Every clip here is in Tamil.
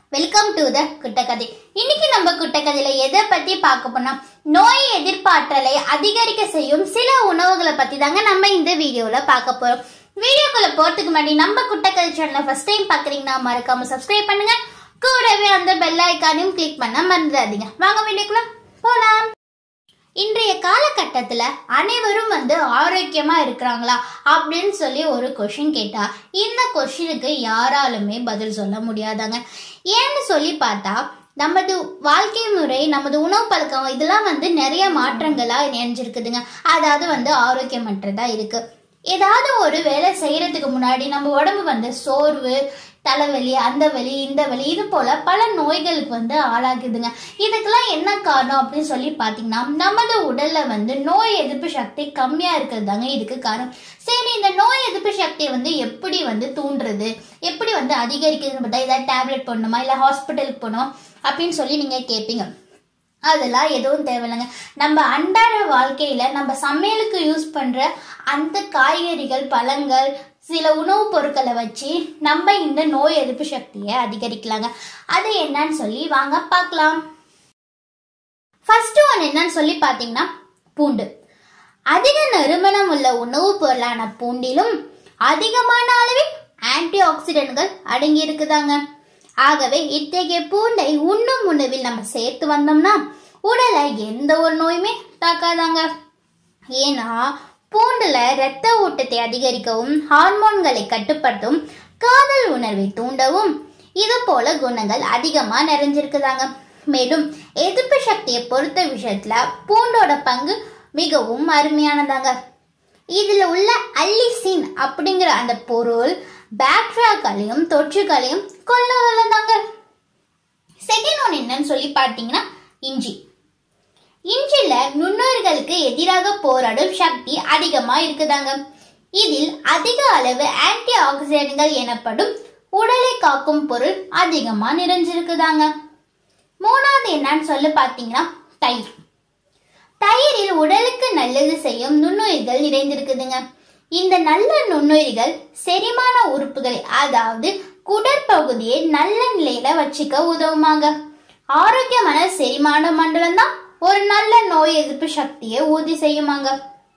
வெல்கம் டு த குட்டக்கதை இன்னைக்கு நம்ம குட்டக்கதையில எதை பத்தி பார்க்க போனோம் நோய் எதிர்ப்பாற்றலை அதிகரிக்க செய்யும் சில உணவுகளை பத்தி தாங்க நம்ம இந்த வீடியோல பார்க்க போறோம் வீடியோக்குள்ள போறதுக்கு முன்னாடி நம்ம குட்டக்கதை சேனலை ஃபர்ஸ்ட் டைம் பாக்குறீங்கன்னா மறக்காம சப்ஸ்கிரைப் பண்ணுங்க கூடவே அந்த பெல் ஐக்கானையும் கிளிக் பண்ண மறந்துடாதீங்க வாங்க வீடியோக்குள்ள போலாம் இன்றைய காலகட்டத்துல அனைவரும் வந்து ஆரோக்கியமா இருக்கிறாங்களா அப்படின்னு சொல்லி ஒரு கொஷின் கேட்டா இந்த கொஷினுக்கு யாராலுமே பதில் சொல்ல முடியாதாங்க ஏன்னு சொல்லி பார்த்தா நமது வாழ்க்கை முறை நமது உணவு பழக்கம் இதெல்லாம் வந்து நிறைய மாற்றங்களா இணைஞ்சிருக்குதுங்க அதாவது வந்து ஆரோக்கியமற்றதா இருக்கு ஏதாவது ஒரு வேலை செய்யறதுக்கு முன்னாடி நம்ம உடம்பு வந்து சோர்வு தலைவலி அந்த வலி இந்த வலி இது போல பல நோய்களுக்கு வந்து ஆளாகுதுங்க இதுக்கெல்லாம் என்ன காரணம் அப்படின்னு சொல்லி பார்த்தீங்கன்னா நமது உடல்ல வந்து நோய் எதிர்ப்பு சக்தி கம்மியா இருக்கிறது தாங்க இதுக்கு காரணம் சரி இந்த நோய் எதிர்ப்பு சக்தியை வந்து எப்படி வந்து தூண்டுறது எப்படி வந்து அதிகரிக்கிறதுன்னு பார்த்தா ஏதாவது டேப்லெட் போடணுமா இல்லை ஹாஸ்பிட்டலுக்கு போகணும் அப்படின்னு சொல்லி நீங்க கேட்பீங்க அதெல்லாம் எதுவும் தேவையில்லைங்க நம்ம அன்றாட வாழ்க்கையில நம்ம சமையலுக்கு யூஸ் பண்ற அந்த காய்கறிகள் பழங்கள் சில உணவுப் பொருட்களை வச்சு நம்ம இந்த நோய் எதிர்ப்பு சக்தியை அதிகரிக்கலாங்க அது என்னன்னு சொல்லி வாங்க பார்க்கலாம் ஃபர்ஸ்ட் ஒன் என்னன்னு சொல்லி பார்த்தீங்கன்னா பூண்டு அதிக நறுமணம் உள்ள உணவுப் பொருளான பூண்டிலும் அதிகமான அளவில் ஆன்டி ஆக்சிடென்ட்கள் அடங்கி இருக்குதாங்க ஆகவே இத்தகைய பூண்டை உண்ணும் உணவில் நம்ம சேர்த்து வந்தோம்னா உடலை எந்த ஒரு நோயுமே தாக்காதாங்க ஏன்னா பூண்டுல இரத்த ஓட்டத்தை அதிகரிக்கவும் ஹார்மோன்களை கட்டுப்படுத்தவும் காதல் உணர்வை தூண்டவும் இது போல குணங்கள் அதிகமா நிறைஞ்சிருக்குதாங்க மேலும் எதிர்ப்பு சக்தியை பொறுத்த விஷயத்துல பூண்டோட பங்கு மிகவும் அருமையானதாங்க இதுல உள்ள அல்லிசின் அப்படிங்கிற அந்த பொருள் பாக்டீரியாக்களையும் தொற்றுகளையும் கொல்ல வல்லதாங்க செகண்ட் ஒன் என்னன்னு சொல்லி பார்த்தீங்கன்னா இஞ்சி இஞ்சில நுண்ணுயிர்களுக்கு எதிராக போராடும் சக்தி அதிகமா இருக்குதாங்க இதில் அதிக அளவு ஆன்டி ஆக்சிடென்ட்கள் எனப்படும் உடலை காக்கும் பொருள் அதிகமா நிறைஞ்சிருக்குதாங்க மூணாவது என்னன்னு சொல்லி பார்த்தீங்கன்னா தயிர் தயிரில் உடலுக்கு நல்லது செய்யும் நுண்ணுயிர்கள் நிறைந்திருக்குதுங்க இந்த நல்ல நுண்ணுயிர்கள் செரிமான உறுப்புகளை அதாவது குடற்பகுதியை நல்ல நிலையில வச்சுக்க உதவுமாங்க ஆரோக்கியமான செரிமான மண்டலம் தான் ஒரு நல்ல நோய் எதிர்ப்பு சக்தியை உறுதி செய்யுமாங்க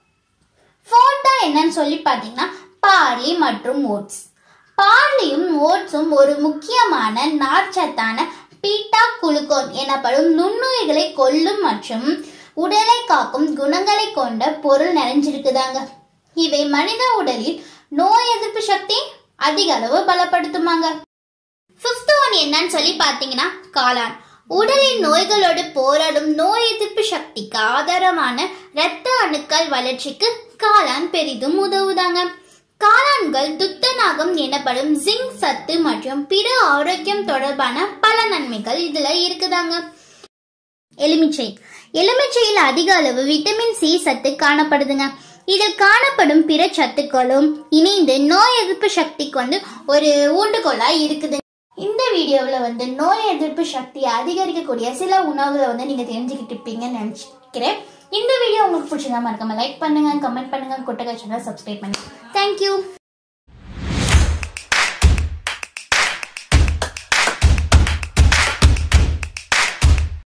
ஃபோர்த்தா என்னன்னு சொல்லி பார்த்தீங்கன்னா பார்லி மற்றும் ஓட்ஸ் பார்லியும் ஓட்ஸும் ஒரு முக்கியமான நார்ச்சத்தான பீட்டா குளுக்கோன் எனப்படும் நுண்ணுயிர்களை கொல்லும் மற்றும் உடலை காக்கும் குணங்களை கொண்ட பொருள் நிறைஞ்சிருக்குதாங்க இவை மனித உடலில் நோய் எதிர்ப்பு சக்தி அதிக அளவு பலப்படுத்துமாங்க ஃபிஃப்த் ஒன் என்னன்னு சொல்லி பார்த்தீங்கன்னா காளான் உடலின் நோய்களோடு போராடும் நோய் எதிர்ப்பு சக்திக்கு ஆதாரமான இரத்த அணுக்கள் வளர்ச்சிக்கு காளான் பெரிதும் உதவுதாங்க காளான்கள் துத்தநாகம் எனப்படும் ஜிங்க் சத்து மற்றும் பிற ஆரோக்கியம் தொடர்பான பல நன்மைகள் இதுல இருக்குதாங்க எலுமிச்சை எலுமிச்சையில் அதிக அளவு விட்டமின் சி சத்து காணப்படுதுங்க இதில் காணப்படும் பிற சத்துக்களும் இணைந்து நோய் எதிர்ப்பு சக்திக்கு வந்து ஒரு ஊண்டுகோலா இருக்குது இந்த வீடியோவில் வந்து நோய் எதிர்ப்பு சக்தியை அதிகரிக்கக்கூடிய சில உணவுகளை வந்து நீங்க தெரிஞ்சுக்கிட்டு இருப்பீங்கன்னு நினைச்சுக்கிறேன் இந்த வீடியோ உங்களுக்கு பிடிச்சிருந்தா மறக்காம லைக் பண்ணுங்க கமெண்ட் பண்ணுங்க குட்டகை சேனல் சப்ஸ்கிரைப் பண்ணுங்க தேங்க்யூ